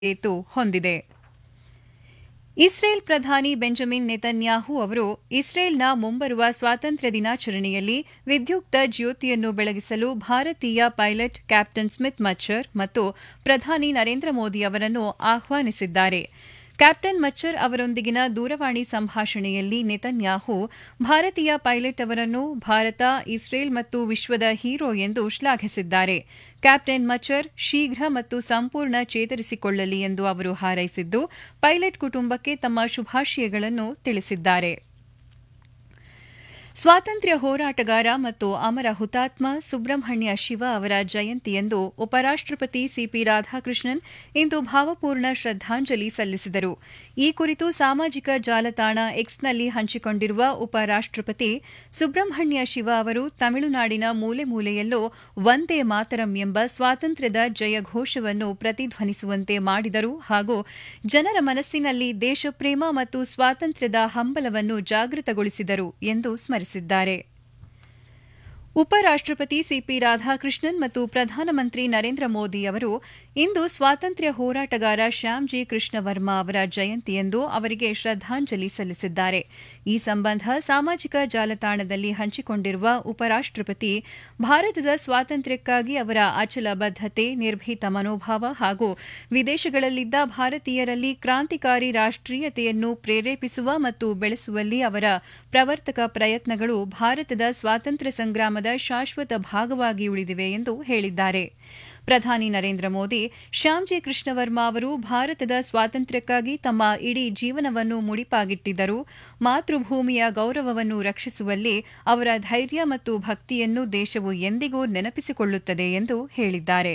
ಏತು ಹೊಂದಿದೆ ಇಸ್ರೇಲ್ ಪ್ರಧಾನಿ Benjamin Netanyahu ಅವರು ಇಸ್ರೇಲ್ನ ಮುಂಬರುವ ಸ್ವಾತಂತ್ರ್ಯ ದಿನಾಚರಣೆಯಲ್ಲಿ ವಿದ್ಯುಕ್ತ ಜ್ಯೋತಿಯನ್ನು ಬೆಳಗಿಸಲು ಭಾರತೀಯ ಪೈಲಟ್ ಕ್ಯಾಪ್ಟನ್ ಸ್ಮಿತ್ ಮಚ್ಚರ್ ಮತ್ತು ಪ್ರಧಾನಿ ನರೇಂದ್ರ ಮೋದಿ ಅವರನ್ನು ಆಹ್ವಾನಿಸಿದ್ದಾರೆ ಕ್ಯಾಪ್ಟನ್ ಮಚ್ಚರ್ ಅವರೊಂದಿಗಿನ ದೂರವಾಣಿ ಸಂಭಾಷಣೆಯಲ್ಲಿ ನೆತನ್ಯಾಹು ಭಾರತೀಯ ಪೈಲಟ್ ಅವರನ್ನು ಭಾರತ ಇಸ್ರೇಲ್ ಮತ್ತು ವಿಶ್ವದ ಹೀರೋ ಎಂದು ಶ್ಲಾಘಿಸಿದ್ದಾರೆ ಕ್ಯಾಪ್ಟನ್ ಮಚ್ಚರ್ ಶೀಘ್ರ ಮತ್ತು ಸಂಪೂರ್ಣ ಚೇತರಿಸಿಕೊಳ್ಳಲಿ ಎಂದು ಅವರು ಹಾರೈಸಿದ್ದು ಪೈಲಟ್ ಕುಟುಂಬಕ್ಕೆ ತಮ್ಮ ಶುಭಾಶಯಗಳನ್ನು ತಿಳಿಸಿದ್ದಾರೆ ಸ್ವಾತಂತ್ರ್ಯ ಹೋರಾಟಗಾರ ಮತ್ತು ಅಮರ ಹುತಾತ್ಮ ಸುಬ್ರಹ್ಮಣ್ಯ ಶಿವ ಅವರ ಜಯಂತಿಯಂದು ಉಪರಾಷ್ಟಪತಿ ಸಿಪಿ ರಾಧಾಕೃಷ್ಣನ್ ಇಂದು ಭಾವಪೂರ್ಣ ಶ್ರದ್ದಾಂಜಲಿ ಸಲ್ಲಿಸಿದರು ಈ ಕುರಿತು ಸಾಮಾಜಿಕ ಜಾಲತಾಣ ಎಕ್ಸ್ನಲ್ಲಿ ಹಂಚಿಕೊಂಡಿರುವ ಉಪರಾಷ್ಟಪತಿ ಸುಬ್ರಹ್ಮಣ್ಯ ಶಿವ ಅವರು ತಮಿಳುನಾಡಿನ ಮೂಲೆ ಮೂಲೆಯಲ್ಲೂ ವಂದೇ ಮಾತರಂ ಎಂಬ ಸ್ವಾತಂತ್ರ್ಯದ ಜಯಘೋಷವನ್ನು ಪ್ರತಿಧ್ವನಿಸುವಂತೆ ಮಾಡಿದರು ಹಾಗೂ ಜನರ ಮನಸ್ಸಿನಲ್ಲಿ ದೇಶಪ್ರೇಮ ಮತ್ತು ಸ್ವಾತಂತ್ರ್ಯದ ಹಂಬಲವನ್ನು ಜಾಗೃತಗೊಳಿಸಿದರು ಎಂದು ಸ್ಮರಿಸಿದ್ದಾರೆ ಉಪರಾಷ್ಟಪತಿ ಸಿಪಿ ರಾಧಾಕೃಷ್ಣನ್ ಮತ್ತು ಪ್ರಧಾನಮಂತ್ರಿ ನರೇಂದ್ರ ಮೋದಿ ಅವರು ಇಂದು ಸ್ವಾತಂತ್ರ್ಯ ಹೋರಾಟಗಾರ ಶ್ಯಾಮ್ಜಿ ಕೃಷ್ಣ ವರ್ಮಾ ಅವರ ಜಯಂತಿಯಂದು ಅವರಿಗೆ ಶ್ರದ್ದಾಂಜಲಿ ಸಲ್ಲಿಸಿದ್ದಾರೆ ಈ ಸಂಬಂಧ ಸಾಮಾಜಿಕ ಜಾಲತಾಣದಲ್ಲಿ ಹಂಚಿಕೊಂಡಿರುವ ಉಪರಾಷ್ಟಪತಿ ಭಾರತದ ಸ್ವಾತಂತ್ರ್ಯಕ್ಕಾಗಿ ಅವರ ಅಚಲ ಬದ್ದತೆ ನಿರ್ಭೀತ ಮನೋಭಾವ ಹಾಗೂ ವಿದೇಶಗಳಲ್ಲಿದ್ದ ಭಾರತೀಯರಲ್ಲಿ ಕ್ರಾಂತಿಕಾರಿ ರಾಷ್ಟೀಯತೆಯನ್ನು ಪ್ರೇರೇಪಿಸುವ ಮತ್ತು ಬೆಳೆಸುವಲ್ಲಿ ಅವರ ಪ್ರವರ್ತಕ ಪ್ರಯತ್ನಗಳು ಭಾರತದ ಸ್ವಾತಂತ್ರ್ಯ ಸಂಗ್ರಾಮ ಶಾಶ್ವತ ಭಾಗವಾಗಿ ಉಳಿದಿವೆ ಎಂದು ಹೇಳಿದ್ದಾರೆ ಪ್ರಧಾನಿ ನರೇಂದ್ರ ಮೋದಿ ಶ್ಯಾಮ್ಜಿ ಕೃಷ್ಣ ವರ್ಮಾ ಅವರು ಭಾರತದ ಸ್ವಾತಂತ್ರ್ಯಕ್ಕಾಗಿ ತಮ್ಮ ಇಡೀ ಜೀವನವನ್ನು ಮುಡಿಪಾಗಿಟ್ಟಿದ್ದರು ಮಾತೃಭೂಮಿಯ ಗೌರವವನ್ನು ರಕ್ಷಿಸುವಲ್ಲಿ ಅವರ ಧೈರ್ಯ ಮತ್ತು ಭಕ್ತಿಯನ್ನು ದೇಶವು ಎಂದಿಗೂ ನೆನಪಿಸಿಕೊಳ್ಳುತ್ತದೆ ಎಂದು ಹೇಳಿದ್ದಾರೆ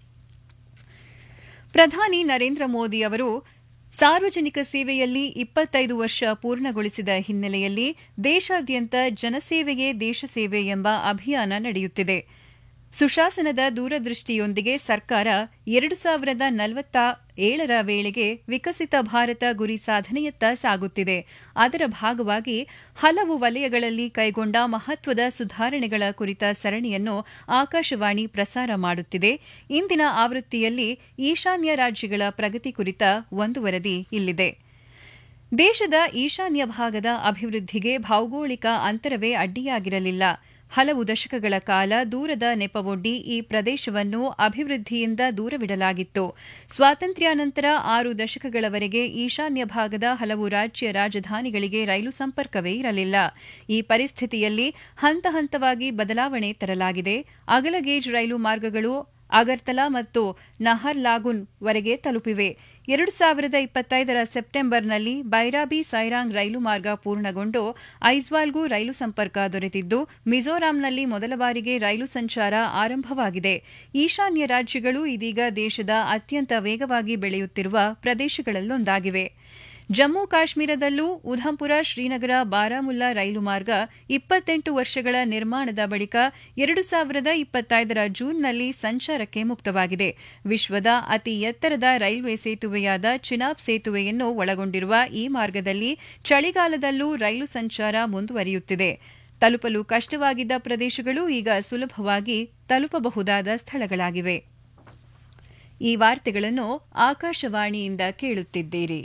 ಪ್ರಧಾನಿ ನರೇಂದ್ರ ಮೋದಿ ಅವರು ಸಾರ್ವಜನಿಕ ಸೇವೆಯಲ್ಲಿ ಇಪ್ಪತ್ತೈದು ವರ್ಷ ಪೂರ್ಣಗೊಳಿಸಿದ ಹಿನ್ನೆಲೆಯಲ್ಲಿ ದೇಶಾದ್ಯಂತ ಜನಸೇವೆಯೇ ದೇಶಸೇವೆ ಎಂಬ ಅಭಿಯಾನ ನಡೆಯುತ್ತಿದೆ ಸುಶಾಸನದ ದೂರದೃಷ್ಟಿಯೊಂದಿಗೆ ಸರ್ಕಾರ ಎರಡು ಸಾವಿರದ ನಲವತ್ತ ಏಳರ ವೇಳೆಗೆ ವಿಕಸಿತ ಭಾರತ ಗುರಿ ಸಾಧನೆಯತ್ತ ಸಾಗುತ್ತಿದೆ ಅದರ ಭಾಗವಾಗಿ ಹಲವು ವಲಯಗಳಲ್ಲಿ ಕೈಗೊಂಡ ಮಹತ್ವದ ಸುಧಾರಣೆಗಳ ಕುರಿತ ಸರಣಿಯನ್ನು ಆಕಾಶವಾಣಿ ಪ್ರಸಾರ ಮಾಡುತ್ತಿದೆ ಇಂದಿನ ಆವೃತ್ತಿಯಲ್ಲಿ ಈಶಾನ್ಯ ರಾಜ್ಯಗಳ ಪ್ರಗತಿ ಕುರಿತ ಒಂದು ವರದಿ ಇಲ್ಲಿದೆ ದೇಶದ ಈಶಾನ್ಯ ಭಾಗದ ಅಭಿವೃದ್ಧಿಗೆ ಭೌಗೋಳಿಕ ಅಂತರವೇ ಅಡ್ಡಿಯಾಗಿರಲಿಲ್ಲ ಹಲವು ದಶಕಗಳ ಕಾಲ ದೂರದ ನೆಪವೊಡ್ಡಿ ಈ ಪ್ರದೇಶವನ್ನು ಅಭಿವೃದ್ಧಿಯಿಂದ ದೂರವಿಡಲಾಗಿತ್ತು ಸ್ವಾತಂತ್ರ್ಯಾನಂತರ ಆರು ದಶಕಗಳವರೆಗೆ ಈಶಾನ್ಯ ಭಾಗದ ಹಲವು ರಾಜ್ಯ ರಾಜಧಾನಿಗಳಿಗೆ ರೈಲು ಸಂಪರ್ಕವೇ ಇರಲಿಲ್ಲ ಈ ಪರಿಸ್ಥಿತಿಯಲ್ಲಿ ಹಂತ ಹಂತವಾಗಿ ಬದಲಾವಣೆ ತರಲಾಗಿದೆ ಅಗಲಗೇಜ್ ರೈಲು ಮಾರ್ಗಗಳು ಅಗರ್ತಲಾ ಮತ್ತು ನಹರ್ಲಾಗುನ್ ವರೆಗೆ ತಲುಪಿವೆ ಎರಡು ಸಾವಿರದ ಇಪ್ಪತ್ತೈದರ ಸೆಪ್ಟೆಂಬರ್ನಲ್ಲಿ ಬೈರಾಬಿ ಸೈರಾಂಗ್ ರೈಲು ಮಾರ್ಗ ಪೂರ್ಣಗೊಂಡು ಐಜ್ವಾಲ್ಗೂ ರೈಲು ಸಂಪರ್ಕ ದೊರೆತಿದ್ದು ಮಿಜೋರಾಂನಲ್ಲಿ ಮೊದಲ ಬಾರಿಗೆ ರೈಲು ಸಂಚಾರ ಆರಂಭವಾಗಿದೆ ಈಶಾನ್ಯ ರಾಜ್ಯಗಳು ಇದೀಗ ದೇಶದ ಅತ್ಯಂತ ವೇಗವಾಗಿ ಬೆಳೆಯುತ್ತಿರುವ ಪ್ರದೇಶಗಳಲ್ಲೊಂದಾಗಿವೆ ಜಮ್ಮು ಕಾಶ್ಮೀರದಲ್ಲೂ ಉಧಂಪುರ ಶ್ರೀನಗರ ಬಾರಾಮುಲ್ಲಾ ರೈಲು ಮಾರ್ಗ ಇಪ್ಪತ್ತೆಂಟು ವರ್ಷಗಳ ನಿರ್ಮಾಣದ ಬಳಿಕ ಎರಡು ಸಾವಿರದ ಇಪ್ಪತ್ತೈದರ ಜೂನ್ನಲ್ಲಿ ಸಂಚಾರಕ್ಕೆ ಮುಕ್ತವಾಗಿದೆ ವಿಶ್ವದ ಅತಿ ಎತ್ತರದ ರೈಲ್ವೆ ಸೇತುವೆಯಾದ ಚಿನಾಬ್ ಸೇತುವೆಯನ್ನು ಒಳಗೊಂಡಿರುವ ಈ ಮಾರ್ಗದಲ್ಲಿ ಚಳಿಗಾಲದಲ್ಲೂ ರೈಲು ಸಂಚಾರ ಮುಂದುವರಿಯುತ್ತಿದೆ ತಲುಪಲು ಕಷ್ಟವಾಗಿದ್ದ ಪ್ರದೇಶಗಳು ಈಗ ಸುಲಭವಾಗಿ ತಲುಪಬಹುದಾದ ಸ್ಥಳಗಳಾಗಿವೆ ಈ ವಾರ್ತೆಗಳನ್ನು ಆಕಾಶವಾಣಿಯಿಂದ ಕೇಳುತ್ತಿದ್ದೀರಿ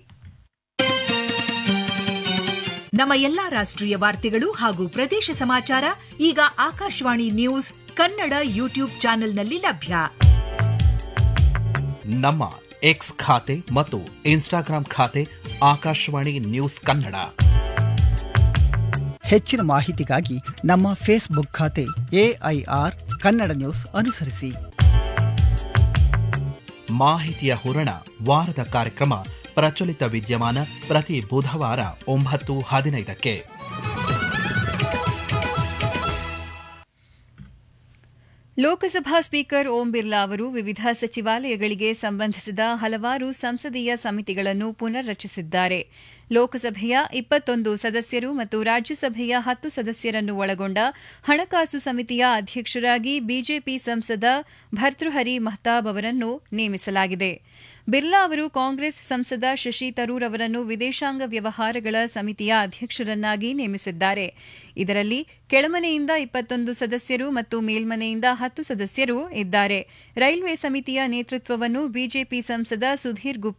ನಮ್ಮ ಎಲ್ಲಾ ರಾಷ್ಟ್ರೀಯ ವಾರ್ತೆಗಳು ಹಾಗೂ ಪ್ರದೇಶ ಸಮಾಚಾರ ಈಗ ಆಕಾಶವಾಣಿ ನ್ಯೂಸ್ ಕನ್ನಡ ಯೂಟ್ಯೂಬ್ ಚಾನೆಲ್ನಲ್ಲಿ ಲಭ್ಯ ನಮ್ಮ ಎಕ್ಸ್ ಖಾತೆ ಮತ್ತು ಇನ್ಸ್ಟಾಗ್ರಾಂ ಖಾತೆ ಆಕಾಶವಾಣಿ ನ್ಯೂಸ್ ಕನ್ನಡ ಹೆಚ್ಚಿನ ಮಾಹಿತಿಗಾಗಿ ನಮ್ಮ ಫೇಸ್ಬುಕ್ ಖಾತೆ ಎಐಆರ್ ಕನ್ನಡ ನ್ಯೂಸ್ ಅನುಸರಿಸಿ ಮಾಹಿತಿಯ ಹೂರಣ ವಾರದ ಕಾರ್ಯಕ್ರಮ ಪ್ರಚಲಿತ ವಿದ್ಯಮಾನ ಪ್ರತಿ ಬುಧವಾರ ಒಂಬತ್ತು ಹದಿನೈದಕ್ಕೆ ಲೋಕಸಭಾ ಸ್ಪೀಕರ್ ಓಂ ಬಿರ್ಲಾ ಅವರು ವಿವಿಧ ಸಚಿವಾಲಯಗಳಿಗೆ ಸಂಬಂಧಿಸಿದ ಹಲವಾರು ಸಂಸದೀಯ ಸಮಿತಿಗಳನ್ನು ಪುನರ್ ರಚಿಸಿದ್ದಾರೆ ಲೋಕಸಭೆಯ ಇಪ್ಪತ್ತೊಂದು ಸದಸ್ಯರು ಮತ್ತು ರಾಜ್ಯಸಭೆಯ ಹತ್ತು ಸದಸ್ಯರನ್ನು ಒಳಗೊಂಡ ಹಣಕಾಸು ಸಮಿತಿಯ ಅಧ್ಯಕ್ಷರಾಗಿ ಬಿಜೆಪಿ ಸಂಸದ ಭರ್ತೃಹರಿ ಮಹತಾಬ್ ಅವರನ್ನು ನೇಮಿಸಲಾಗಿದೆ ಬಿರ್ಲಾ ಅವರು ಕಾಂಗ್ರೆಸ್ ಸಂಸದ ಶಶಿ ತರೂರ್ ಅವರನ್ನು ವಿದೇಶಾಂಗ ವ್ಯವಹಾರಗಳ ಸಮಿತಿಯ ಅಧ್ಯಕ್ಷರನ್ನಾಗಿ ನೇಮಿಸಿದ್ದಾರೆ ಇದರಲ್ಲಿ ಕೆಳಮನೆಯಿಂದ ಇಪ್ಪತ್ತೊಂದು ಸದಸ್ಯರು ಮತ್ತು ಮೇಲ್ಮನೆಯಿಂದ ಹತ್ತು ಸದಸ್ಯರು ಇದ್ದಾರೆ ರೈಲ್ವೆ ಸಮಿತಿಯ ನೇತೃತ್ವವನ್ನು ಬಿಜೆಪಿ ಸಂಸದ ಸುಧೀರ್ ಗುಪ್ತಾ